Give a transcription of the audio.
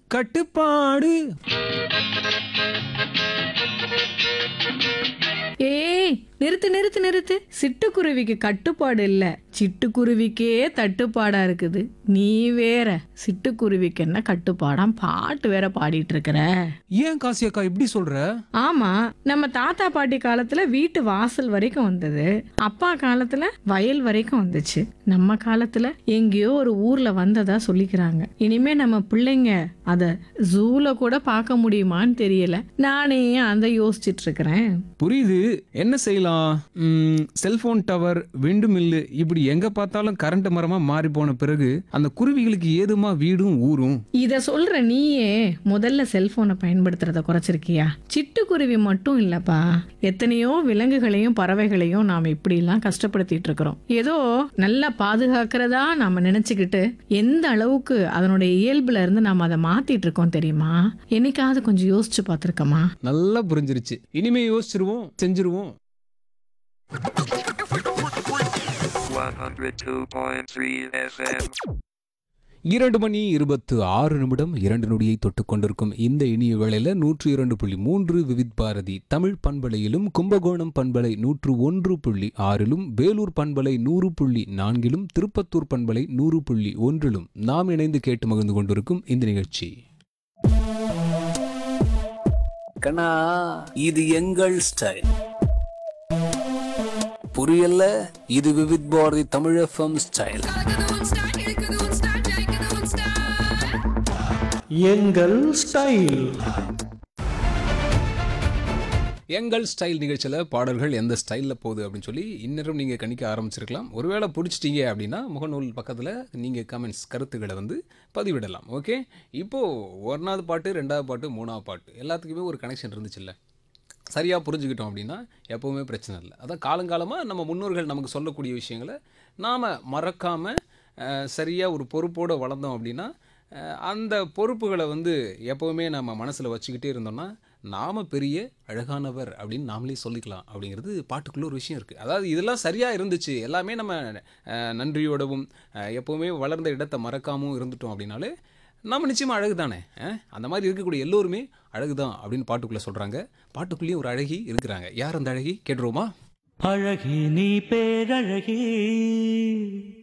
கட்டுப்பாடு ஏய் நிறுத்து நிறுத்து நிறுத்து சிட்டுக்குருவிக்கு கட்டுப்பாடு இல்ல சிட்டுக்குருவிக்கே தட்டுப்பாடா இருக்குது நீ வேற சிட்டுக்குருவிக்கு என்ன கட்டுப்பாடாம் பாட்டு வேற பாடிட்டு இருக்கிற ஏன் காசி அக்கா இப்படி சொல்ற ஆமா நம்ம தாத்தா பாட்டி காலத்துல வீட்டு வாசல் வரைக்கும் வந்தது அப்பா காலத்துல வயல் வரைக்கும் வந்துச்சு நம்ம காலத்துல எங்கேயோ ஒரு ஊர்ல வந்ததா சொல்லிக்கிறாங்க இனிமே நம்ம பிள்ளைங்க அத ஜூல கூட பார்க்க முடியுமான்னு தெரியல நானே அந்த யோசிச்சிட்டு இருக்கிறேன் புரியுது என்ன செய்யலாம் ம், செல்போன் டவர் விண்டு மில்லு இப்படி எங்க பார்த்தாலும் கரண்ட் மரமா மாறி போன பிறகு அந்த குருவிகளுக்கு ஏதுமா வீடும் ஊரும் இத சொல்ற நீயே முதல்ல செல்போனை பயன்படுத்துறத குறைச்சிருக்கியா சிட்டுக்குருவி மட்டும் இல்லப்பா எத்தனையோ விலங்குகளையும் பறவைகளையும் நாம இப்படிலாம் கஷ்டப்படுத்திட்டு இருக்கிறோம் ஏதோ நல்லா பாதுகாக்கிறதா நாம நினைச்சுக்கிட்டு எந்த அளவுக்கு அதனுடைய இயல்புல இருந்து நாம அதை மாத்திட்டு இருக்கோம் தெரியுமா என்னைக்காவது கொஞ்சம் யோசிச்சு பார்த்திருக்கமா நல்லா புரிஞ்சிருச்சு இனிமே யோசிச்சிருவோம் செஞ்சிருவோம் 102.3 FM. இரண்டு மணி இருபத்து ஆறு நிமிடம் இரண்டு நொடியை தொட்டு கொண்டிருக்கும் இந்த இனிய வேளையில நூற்று இரண்டு புள்ளி மூன்று விவித் பாரதி தமிழ் பண்பலையிலும் கும்பகோணம் பண்பலை நூற்று ஒன்று புள்ளி ஆறிலும் வேலூர் பண்பலை நூறு புள்ளி நான்கிலும் திருப்பத்தூர் பண்பலை நூறு புள்ளி ஒன்றிலும் நாம் இணைந்து கேட்டு மகிழ்ந்து கொண்டிருக்கும் இந்த நிகழ்ச்சி கண்ணா இது எங்கள் ஸ்டைல் புரியல இது விவித் பாரதி தமிழ் எஃப்எம் ஸ்டைல் எங்கள் ஸ்டைல் எங்கள் ஸ்டைல் நிகழ்ச்சியில் பாடல்கள் எந்த ஸ்டைலில் போகுது அப்படின்னு சொல்லி இன்னரும் நீங்கள் கணிக்க ஆரம்பிச்சிருக்கலாம் ஒருவேளை பிடிச்சிட்டீங்க அப்படின்னா முகநூல் பக்கத்தில் நீங்கள் கமெண்ட்ஸ் கருத்துக்களை வந்து பதிவிடலாம் ஓகே இப்போது ஒன்றாவது பாட்டு ரெண்டாவது பாட்டு மூணாவது பாட்டு எல்லாத்துக்குமே ஒரு கனெக்ஷன் இருந்துச்சுல்ல சரியாக புரிஞ்சுக்கிட்டோம் அப்படின்னா எப்போவுமே பிரச்சனை இல்லை அதான் காலங்காலமாக நம்ம முன்னோர்கள் நமக்கு சொல்லக்கூடிய விஷயங்களை நாம் மறக்காமல் சரியாக ஒரு பொறுப்போடு வளர்ந்தோம் அப்படின்னா அஹ், அந்த பொறுப்புகளை வந்து எப்போவுமே நம்ம மனசில் வச்சுக்கிட்டே இருந்தோம்னா நாம் பெரிய அழகானவர் அப்படின்னு நாமளே சொல்லிக்கலாம் அப்படிங்கிறது பாட்டுக்குள்ள ஒரு விஷயம் இருக்குது அதாவது இதெல்லாம் சரியாக இருந்துச்சு எல்லாமே நம்ம அஹ், நன்றியோடவும் அஹ், எப்போவுமே வளர்ந்த இடத்தை மறக்காமல் இருந்துட்டோம் அப்படின்னாலே நம்ம நிச்சயமாக அழகு தானே அஹ்? அந்த மாதிரி இருக்கக்கூடிய எல்லோருமே அழகு தான் அப்படின்னு பாட்டுக்குள்ளே சொல்கிறாங்க பாட்டுக்குள்ளேயும் ஒரு அழகி இருக்கிறாங்க யார் அந்த அழகி கேட்டுருவோமா அழகி நீ பேரழகி